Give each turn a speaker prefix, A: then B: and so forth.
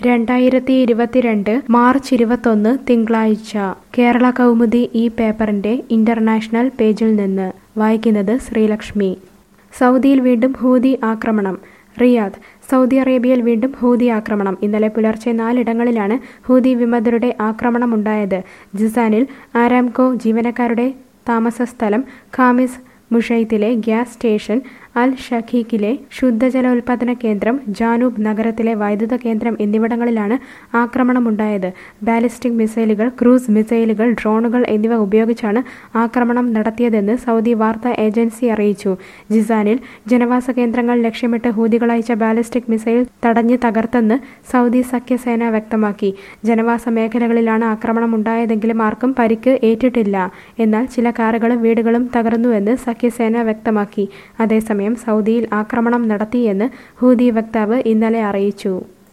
A: രണ്ടായിരത്തി ഇരുപത്തിരണ്ട് മാർച്ച് ഇരുപത്തൊന്ന് തിങ്കളാഴ്ച കേരള കൗമുദി ഈ പേപ്പറിന്റെ ഇന്റർനാഷണൽ പേജിൽ നിന്ന് വായിക്കുന്നത് ശ്രീലക്ഷ്മി സൗദിയിൽ വീണ്ടും ഹൂതി ആക്രമണം റിയാദ് സൗദി അറേബ്യയിൽ വീണ്ടും ഹൂതി ആക്രമണം ഇന്നലെ പുലർച്ചെ നാലിടങ്ങളിലാണ് ഹൂതി വിമതരുടെ ആക്രമണമുണ്ടായത് ജിസാനിൽ ആരാംകോ ജീവനക്കാരുടെ താമസസ്ഥലം ഖാമിസ് മുഷൈത്തിലെ ഗ്യാസ് സ്റ്റേഷൻ അൽ ഷഖീഖിലെ ശുദ്ധജല ഉൽപാദന കേന്ദ്രം ജാനൂബ് നഗരത്തിലെ വൈദ്യുത കേന്ദ്രം എന്നിവിടങ്ങളിലാണ് ആക്രമണമുണ്ടായത് ബാലിസ്റ്റിക് മിസൈലുകൾ ക്രൂസ് മിസൈലുകൾ ഡ്രോണുകൾ എന്നിവ ഉപയോഗിച്ചാണ് ആക്രമണം നടത്തിയതെന്ന് സൗദി വാർത്താ ഏജൻസി അറിയിച്ചു ജിസാനിൽ ജനവാസ കേന്ദ്രങ്ങൾ ലക്ഷ്യമിട്ട് ഹൂതികൾ അയച്ച ബാലിസ്റ്റിക് മിസൈൽ തടഞ്ഞ് തകർത്തെന്ന് സൗദി സഖ്യസേന വ്യക്തമാക്കി ജനവാസ മേഖലകളിലാണ് ആക്രമണമുണ്ടായതെങ്കിലും ആർക്കും പരിക്ക് ഏറ്റിട്ടില്ല എന്നാൽ ചില കാറുകളും വീടുകളും തകർന്നുവെന്ന് സഖ്യസേന വ്യക്തമാക്കി അതേസമയം സൗദിയിൽ ആക്രമണം നടത്തിയെന്ന് ഹൂതി വക്താവ് ഇന്നലെ അറിയിച്ചു